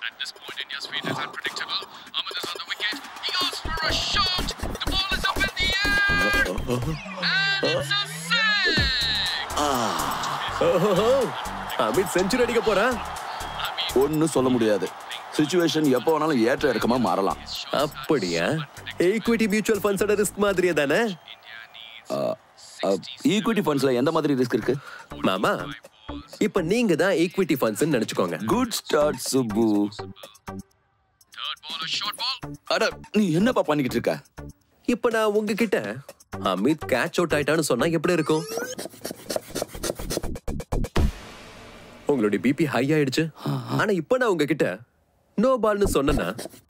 At this point, India's fate is unpredictable. Ahmed is on the wicket. He goes for a shot. The ball is up in the air. And it's a six. ஓஹோ Amit century அடிக்க போறான் ஒன்னும் சொல்ல முடியாது situation எப்போ வேணாலும் ஏற்ற இறக்கமா மாறலாம் அப்படியா ஈக்விட்டி மியூச்சுவல் ஃபண்ட்ஸோட ரிஸ்க் மாதிரியே தானே ஈக்விட்டி ஃபண்ட்ஸ்ல எந்த மாதிரி ரிஸ்க் இருக்கு மாமா இப்ப நீங்க தான் ஈக்விட்டி ஃபண்ட்ஸ் நினைச்சுக்கோங்க good start Subbu Third ball, a short ball. அட நீ என்னப்பா பண்ணிக்கிட்டு இருக்க இப்ப நான் உங்ககிட்ட அமித் கேட்ச் அவுட் ஆயிட்டான்னு சொன்னா எப்படி இருக்கும் உங்களுடைய பிபி ஹை ஆயிடுச்சு ஆனா இப்ப நான் உங்ககிட்ட நோ பால்னு சொன்னேன்னா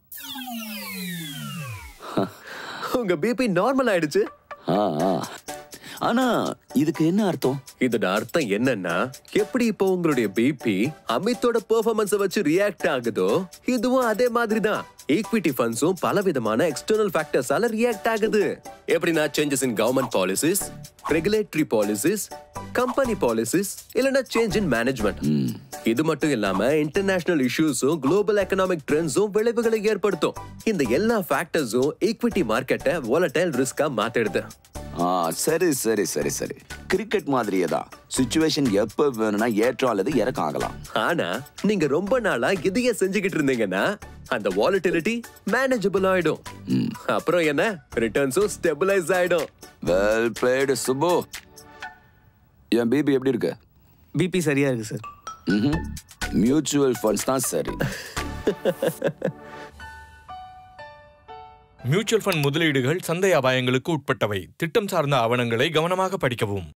உங்க பிபி நார்மல் ஆயிடுச்சு ஆ, ஆ. ஆனா இதுக்கு என்ன அர்த்தம் இதோட அர்த்தம் என்னன்னா எப்படி இப்போ உங்களுடைய பிபி அமித்தோட பெர்ஃபார்மன்ஸ வச்சு ரியாக்ட் ஆகுதோ இதுவும் அதே மாதிரி தான் ஈக்விட்டி ஃபண்ட்ஸும் பல விதமான எக்ஸ்டர்னல் ஃபேக்டர்ஸால ரியாக்ட் ஆகுது எப்படின்னா changes in government policies regulatory policies company policies இல்லனா சேஞ்ச் இன் மேனேஜ்மெண்ட் இது மட்டும் இல்லாம இன்டர்நேஷனல் இஷ்யூஸும் குளோபல் எக்கனாமிக் ட்ரெண்ட்ஸும் விளைவுகளை ஏற்படுத்தும் இந்த எல்லா ஃபேக்டர்ஸும் ஈக்விட்டி மார்க்கெட்டை volatile ரிஸ்கா மாத்திடுது ஆ சரி சரி சரி சரி கிரிக்கெட் மாதிரியே தான் சுச்சுவேஷன் எப்ப வேணும்னா ஏற்றம் அல்லது இறக்கம் ஆகலாம் ஆனா நீங்க ரொம்ப நாளா இதையே செஞ்சுக்கிட்டு இருந்தீங்கன்னா அந்த வாலட்டிலிட்டி மேனேஜபிள் ஆயிடும் அப்புறம் என்ன ரிட்டர்ன்ஸும் ஸ்டெபிளைஸ் ஆயிடும் வெல் பிளேடு சுப்பு என் பிபி எப்படி இருக்கு பிபி சரியா இருக்கு சார் மியூச்சுவல் ஃபண்ட்ஸ் தான் சரி மியூச்சுவல் ஃபண்ட் முதலீடுகள் சந்தை அபாயங்களுக்கு உட்பட்டவை திட்டம் சார்ந்த ஆவணங்களை கவனமாக படிக்கவும்